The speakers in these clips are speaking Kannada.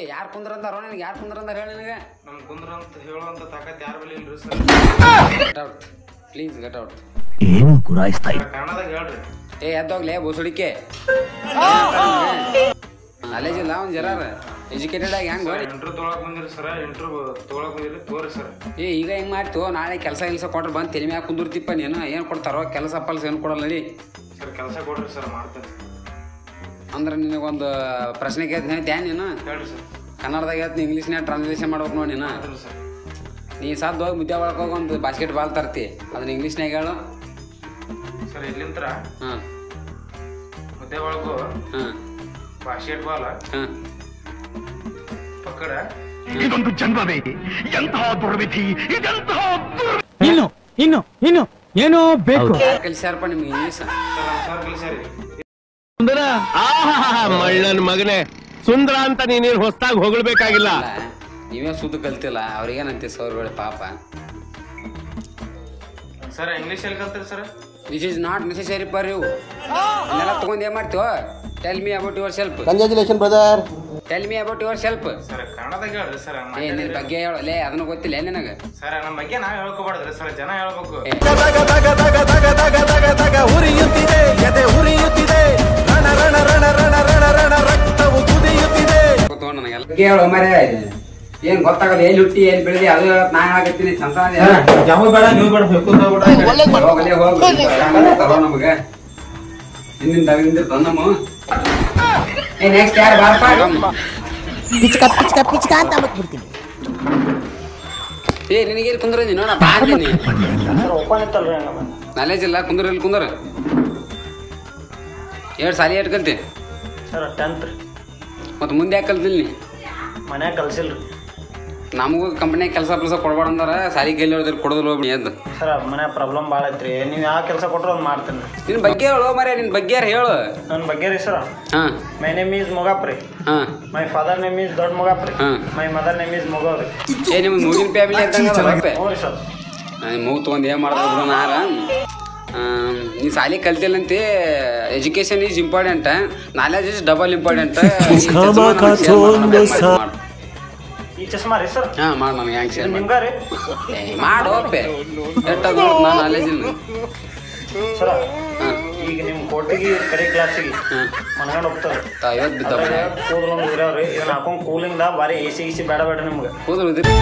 ಯಾರು ಕುಂದ್ರಂತಾರೋ ನಿನಗೆ ಯಾರು ಕುಂದ್ರಂತಾರ ಹೇಳಿ ನಿನಗೆ ನಮ್ ಕುಂದ್ರ ಅಂತ ಹೇಳುವಂತ ತಾಕತ್ ಯಾರ ಬಳಿ ಇಲ್ರಿ sir get out please get out ಏನು ಗುರಾಯಿಸ್ತಾ ಕನ್ನಡದಾಗ ಹೇಳ್ರಿ ಏ ಎದ್ದೋಗ್ಲೇ ಬೋಸಡಿಕೆ ನಾಲೇಜ್ ಇಲ್ಲ ಅವ್ನು ಜರಾರ ಎಜುಕೇಟೆಡ್ ಆಗಿ ಹೆಂಗ್ ನೋಡಿ ಇಂಟ್ರೂ ತೊಗೊಳಕ್ ಬಂದಿರಿ ಸರ್ ಇಂಟ್ರೂ ತೊಗೊಳಕ್ ಬಂದಿರಿ ತೋರಿ ಸರ್ ಏ ಈಗ ಹೆಂಗ್ ಮಾಡ್ತು ನಾಳೆ ಕೆಲಸ ಗಿಲ್ಸ ಕೊಟ್ರೆ ಬಂದು ತಲೆ ಮ್ಯಾಗ ಕುಂದಿರ್ತಿಪ್ಪ ನೀನು ಏನು ಕೊಡ್ತಾರೋ ಕೆಲಸ ಪಲ್ಸ ಏನು ಕೊಡಲ್ಲ ನಡಿ ಸರ್ ಕೆಲಸ ಕೊಡ್ರಿ ಸರ್ ಮಾಡ್ತೇನೆ ಅಂದ್ರೆ ನಿನಗೊಂದು ಪ್ರಶ್ನೆ ಕೇಳ್ತೀನಿ ಹೇಳ್ತೀಯ ನೀನು ಹೇಳ್ರಿ ಸರ್ ಕನ್ನಡದಾಗ ಹೇಳ್ತೀನಿ ಇಂಗ್ಲೀಷ್ನ್ಯಾಗ ಟ್ರಾನ್ಸ್ಲೇಷನ್ ಮಾಡ್ಬೇಕು ನೋಡಿ ನೀನು ಮಾಡ್ತೀನಿ ಸರ್ ನೀ ಸಾದ್ ಹೋಗಿ ಮುದ್ದೆ ಒಳಗೆ ಹೋಗಿ ಒಂದು ಬಾಸ್ಕೆಟ್ ಬಾಲ್ ತರ್ತಿ ಅದನ್ನ ಇಂಗ್ಲೀಷ್ನಾಗ ಹೇಳು ಸರ್ ಇಲ್ಲಿಂತ್ರ ಹಾಂ ಮುದ್ದೆ ಒಳಗು ಹಾಂ ಬಾಸ್ಕೆಟ್ ಬಾಲ್ ಹಾಂ ಪಕ್ಕಡ ಇದೊಂದು ಜನ್ಮವೇ ಎಂತಹ ದುರ್ವಿಧಿ ಇದೆಂತಹ ದುರ್ ಇನ್ನು ಇನ್ನು ಇನ್ನು ಏನೋ ಬೇಕು ಯಾರು ಕಲಿಸ್ಯಾರಪ್ಪ ನಿಮ್ಗೆ ಇಂಗ್ಲೀಷ್ ಸರ್ ನಮ್ಮ ಸರ್ ಕಲಿಸ್ಯಾರಿ ಮಳ್ಳನ್ ಮಗನೇ ಸುಂದರ ಅಂತ ನೀನೇನು ಹೊಸದಾಗಿ ಹೊಗಳ್ಬೇಕಾಗಿಲ್ಲ ಅಲ್ಲ ನೀವೇ ಸುದ್ದು ಕಲ್ತಿಲ್ಲ ಅವ್ರಿಗೇನಂತೆ ಸರ್ಗಳು ಪಾಪ ಸರ್ ಇಂಗ್ಲೀಷ್ ಎಲ್ಲಿ ಕಲ್ತೀರಿ sir this is not necessary for you ಇದನ್ನೆಲ್ಲ ತೊಗೊಂಡು ಏನು ಮಾಡ್ತೀವೋ tell me about yourself congratulation brother tell me about yourself sir ಕನ್ನಡದಾಗ ಹೇಳ್ರಿ ಸರ್ ಏ ನಿನ್ನ ಬಗ್ಗೆ ಹೇಳು ಲೇ ಅದನ್ನು ಗೊತ್ತಿಲ್ಲ ನಿನಗೆ ಸರ್ ನಮ್ಮ ಬಗ್ಗೆ ನಾವ್ ಹೇಳ್ಕೊಬಾರ್ದ್ರಿ ಸರ್ ಜನ ಹೇಳ್ಬೇಕು ಏ, ಗೊತ್ತು ನನಗೆಲ್ಲ ಬಗ್ಗೆ ಹೇಳು ಮರೆ ಏನ್ ಗೊತ್ತಾಗಲ್ಲ ಎಲ್ಲಿ ಹುಟ್ಟಿ ಎಲ್ಲಿ ಬೆಳೆದಿ ಅದು ಹೇಳತ್ ನಾ ಹೇಳಕತ್ತೀನಿ ಸಂಸಾರ ಯಾವ ಬೇಡ ನೀವು ಬೇಡ ಹೇಳ್ಕೊಂತ ಹೋಗಲೇ ಹೋಗಿ ತರೋ ನಮಗೆ ಹಿಂದಿನ ತಗದಿಂದ ತಂದಮ್ಮ ಏ ನೆಕ್ಸ್ಟ್ ಯಾರು ಬಾರಪ್ಪ ಪಿಚ್ಕ ಪಿಚ್ಕ ಪಿಚ್ಕ ಅಂತ ಬಿಡ್ತೀನಿ ಏ ನಿನಗೆ ಕುಂದ್ರ ನೀನು ನಾ ಬಾಂದಿನಿ ಸರ್ ಓಪನ್ ಇತ್ತಲ್ರಿ ಹಂಗ ನಾಲೇಜ್ ಇಲ್ಲ ಕುಂದ್ರ ಇಲ್ಲಿ ಕುಂದ್ರ ಎರಡು ಸಾಲಿ ಎಷ್ಟು ಕಲ್ತಿ ಸರ್ ಟೆಂತ್ ರೀ ಮತ್ತು ಮುಂದೆ ಯಾಕೆ ಕಲ್ತಿಲ್ಲ ನೀ ಮನ್ಯಾಗ ಕಲ್ಸಿಲ್ರಿ ನಮಗೂ ಕಂಪ್ನಿಯಾಗ ಕೆಲಸ ಕೆಲಸ ಕೊಡ್ಬೇಡ ಅಂದಾರ ಸಾಲಿ ಕೈಲಿ ಹೇಳಿದ್ರೆ ಕೊಡೋದಿಲ್ಲ ಹೋಗ್ಬಿಡಿ ಎದ್ದು ಸರ್ ಮನ್ಯಾಗ ಪ್ರಾಬ್ಲಮ್ ಭಾಳ ಐತ್ರಿ ನೀವು ಯಾವ ಕೆಲಸ ಕೊಟ್ರು ಅದು ಮಾಡ್ತೀನಿ ರೀ ನಿನ್ನ ಬಗ್ಗೆ ಹೇಳು ಮರೆ ನಿನ್ನ ಬಗ್ಗೆ ಯಾರು ಹೇಳು ನನ್ನ ಬಗ್ಗೆ ರೀ ಸರ್ ಹಾಂ ಮೈ ನೇಮ್ ಈಸ್ ಮೊಗಾಪ್ ರೀ ಹಾಂ ಮೈ ಫಾದರ್ ನೇಮ್ ಈಸ್ ದೊಡ್ಡ ಮೊಗಾಪ್ ರೀ ಹಾಂ ಮೈ ಮದರ್ ನೇಮ್ ಈಸ್ ಮೊಗವ್ ರೀ ಏ ನಿಮ್ಗೆ ಮೂಗಿನ ಫ್ಯಾಮಿಲಿ ಅಂತ ಹ್ಞೂ ರೀ ಸರ್ ಮೂಗು ತೊಗೊಂಡು ಏನು ಮಾಡೋದು ಬಿಡು ನಾರ ನೀ ಸಾಲಿ ಕಲ್ತಿಲ್ಲಂತೆ education is important knowledge is double important ಈ ಚಸ್ಮಾ ರೀ ಸರ್ ಹಾಂ ಮಾಡಿ ನನಗೆ ಹೆಂಗೆ ಶೇರ್ ನಿಮ್ಗ ರೀ ಮಾಡು ಒಪ್ಪೆ ಎಟ್ಟದು ನಾನು ನಾಲೆಜ್ ಇಲ್ಲ ಸರ ಹಾಂ ಈಗ ನಿಮ್ಮ ಕೋಟಿಗೆ ಕರೆ ಕ್ಲಾಸಿಗೆ ಹಾಂ ಮನ್ಗಂಡ್ ಹೋಗ್ತಾರೆ ಐವತ್ತು ಬಿದ್ದವ ಕೂದಲು ಒಂದು ಇರ್ಯಾವ್ರಿ ಇದನ್ನ ಹಾಕೊಂಡ್ ಕೂಲಿಂಗ್ದ ಬಾರಿ ಎ ಸಿ ಗಿಸಿ ಬೇಡ ಬೇಡ ನಿಮ್ಗೆ ಕೂದಲು ಉದ್ರಿ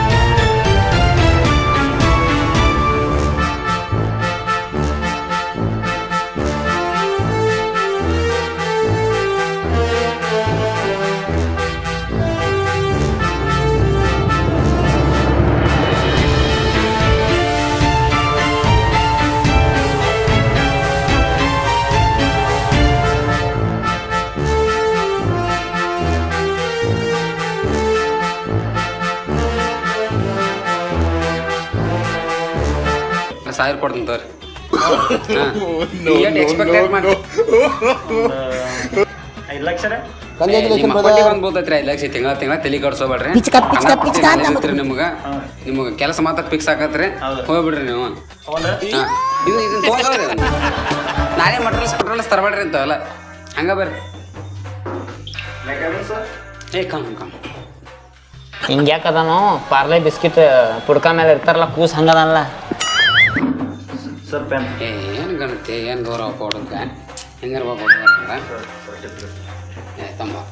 ಸಾವಿರ ಕೊಡ್ತೀನಿ ತೋರಿ ಎಕ್ಸ್ಪೆಕ್ಟ್ ಮಾಡಿ ಐದು ಲಕ್ಷ ರೀ ಕಂಗ್ರ್ಯಾಚುಲೇಷನ್ ನಿಮ್ಮ ಬ್ರದರ್ ಒಂದು ಬೋತೈತ್ರಿ ಐದು ಲಕ್ಷ ತಿಂಗಳ ತಿಂಗಳ ತಲೆ ಕಡ್ಸೋಬೇಡ್ರಿ ಪಿಚ್ಕ, ಪಿಚ್ಕ, ಪಿಚ್ಕ ಅಂತ ಐತ್ರಿ ನಿಮ್ಗೆ ನಿಮ್ಗೆ ಕೆಲಸ ಮಾತ್ರ ಫಿಕ್ಸ್ ಆಗತ್ರಿ ಹೌದು. ಹೋಗ್ಬಿಡ್ರಿ ನೀವು ತೊಗೊಂಡ್ರೆ ಹಾ. ಇದು ಇದನ್ನ ತೊಗೊಂಡವ್ರಿ ನಾನೇ ಮಟ್ರಲ್ಸ್ ಪಟ್ರಲ್ಸ್ ತರಬೇಡ್ರಿ ಅಂತವಲ್ಲ ಹಂಗ ಬರ್ರಿ ಸರ್ ಏ ಕಮ್ ಕಮ್ ಹಿಂಗ್ಯಾಕದನು ಪಾರ್ಲೆ ಬಿಸ್ಕಿಟ್ ಪುಡ್ಕ ಮೇಲೆ ಇರ್ತಾರಲ್ಲ ಕೂಸ್ ಹಂಗದಲ್ಲ ಸರ್ ಪೆನ್ ಏ ಏನು ಗಣತಿ ಏನು ಗೌರವ ಕೊಡೋದ್ಕ ಹೆಂಗಿರ್ಬೇಕು ಹುಡುಗರ ಏ ತಂಬಪ್ಪ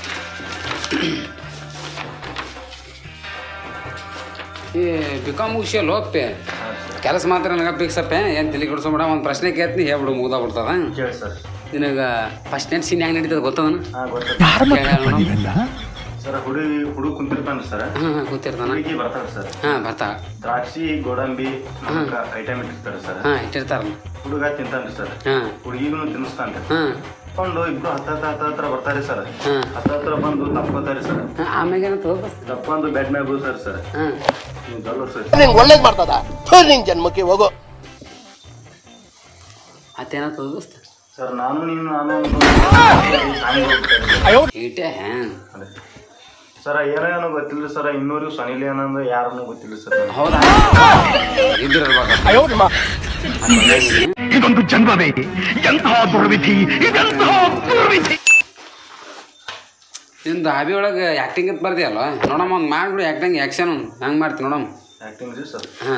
ಏ ಬಿಕಾಮ್ ಮುಗಿಸಿಯಲ್ಲ ಹೋಗ್ಪೆ ಕೆಲಸ ಮಾತ್ರ ನನಗೆ ಫಿಕ್ಸಪ್ಪೆ ಏನು ತಲೆ ಕೆಡ್ಸೋಬೇಡ ಒಂದು ಪ್ರಶ್ನೆ ಕೇಳ್ತೀನಿ ಹೇಳ್ಬಿಡು ಮುಗ್ದ ಬಿಡ್ತದ ಕೇಳಿ ಸರ್ ನಿನಗೆ ಫಸ್ಟ್ ನೆಟ್ ಸೀನ್ ಹೆಂಗೆ ನಡೀತದೆ ಗೊತ್ತದನ ಹಾಂ ಗೊತ್ತ ಸರ್ ಹುಡುಗಿ ಹುಡುಗ ಕುಂತಿರ್ತಾನ್ರಿ ಸರ್ ಹಾಂ ಹಾಂ ಕೂತಿರ್ತಾನ ಹುಡುಗಿ ಬರ್ತಾರ ಸರ್ ಹಾಂ ಬರ್ತಾ ದ್ರಾಕ್ಷಿ ಗೋಡಂಬಿ ಐಟಮ್ ಇಟ್ಟಿರ್ತಾರೆ ಸರ್ ಹಾಂ ಇಟ್ಟಿರ್ತಾರ ಹುಡುಗ ತಿಂತಾನ್ರಿ ಸರ್ ಹಾಂ ಹುಡುಗಿಗೂ ತಿನ್ನಿಸ್ತಾನ್ರಿ ಹಾಂ ಕೊಂಡು ಇಬ್ರು ಹತ್ತ ಹತ್ತ ಹತ್ತ ಹತ್ರ ಬರ್ತಾರೆ ಸರ್ ಹಾಂ ಹತ್ತ ಹತ್ರ ಬಂದು ತಪ್ಕೋತಾರೆ ಸರ್ ಹಾಂ ಆಮ್ಯಾಗ ಏನಂತ ತಪ್ಕೊಂಡು ಬೆಡ್ ಮ್ಯಾಗ ಬೀಳ್ತಾರೆ ಸರ್ ಹಾಂ ನೀವು ಗಲ್ಲು ಸರ್ ನಿಂಗೆ ಒಳ್ಳೇದ್ ಮಾಡ್ತದ ಥು, ನಿನ್ ಜನ್ಮಕ್ಕೆ ಹೋಗೋ ಮತ್ತೇನಂತ ದೋಸ್ತ ಸರ್ ನಾನು ನೀನು ನಾನು ಈಟೆ ಹ್ಯಾಂ ಸರ್ ಏನೇನೋ ಗೊತ್ತಿಲ್ಲ ಸರ್ ಇನ್ನೂರು ಸನಿಲಿ ಏನಂದ್ರೆ ಯಾರನ್ನೂ ಗೊತ್ತಿಲ್ಲ ಸರ್ ಹೌದಾ ಇದ್ದಿರ್ಬೇಕು ಇದೊಂದು ಜನ್ಮವೇ ಎಂತಹ ದುರ್ವಿಧಿ ಇದೆಂತಹ ದುರ್ವಿಧಿ ನಿಂದು ಹಾಬಿ ಒಳಗೆ ಆ್ಯಕ್ಟಿಂಗ್ ಅಂತ ಬರ್ದಿಯಲ್ಲ ನೋಡಮ್ಮ ಒಂದು ಮಾಡ್ಬಿಡು ಆ್ಯಕ್ಟಿಂಗ್ ಆ್ಯಕ್ಷನ್ ಹೆಂಗೆ ಮಾಡ್ತೀನಿ ನೋಡಮ್ಮ ಆಕ್ಟಿಂಗ್ ರೀ ಸರ್ ಹಾಂ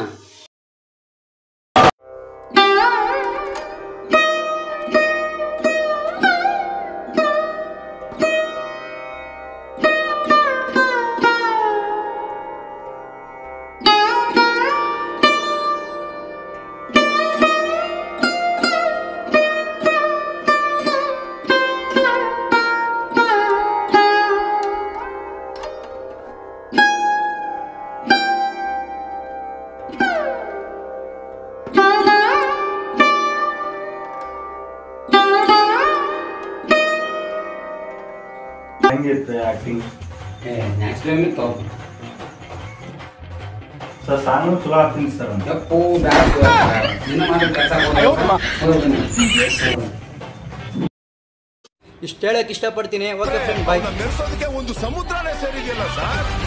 ಹೆಂಗಿತ್ತು ಆಕ್ಟಿಂಗ್ ನೆಕ್ಸ್ಟ್ ಟೈಮ್ ಇತ್ತು ಸರ್ ಸಾಂಗ್ ಚಲೋ ಆಗ್ತೀನಿ ಸರ್ ಅಂತ ಯಪ್ಪು ಬ್ಯಾಡ ನಿನ್ನ ಮಾಡಿದ ಕೆಲಸ ಇಷ್ಟ ಹೇಳಕ್ ಇಷ್ಟಪಡ್ತೀನಿ ಓಕೆ ಫ್ರೆಂಡ್ ಬಾಯ್ ಮೆರೆಸೋದಕ್ಕೆ ಒಂದು ಸಮುದ್ರನೇ ಸೇರಿದೆಯಲ್ಲ ಸರ್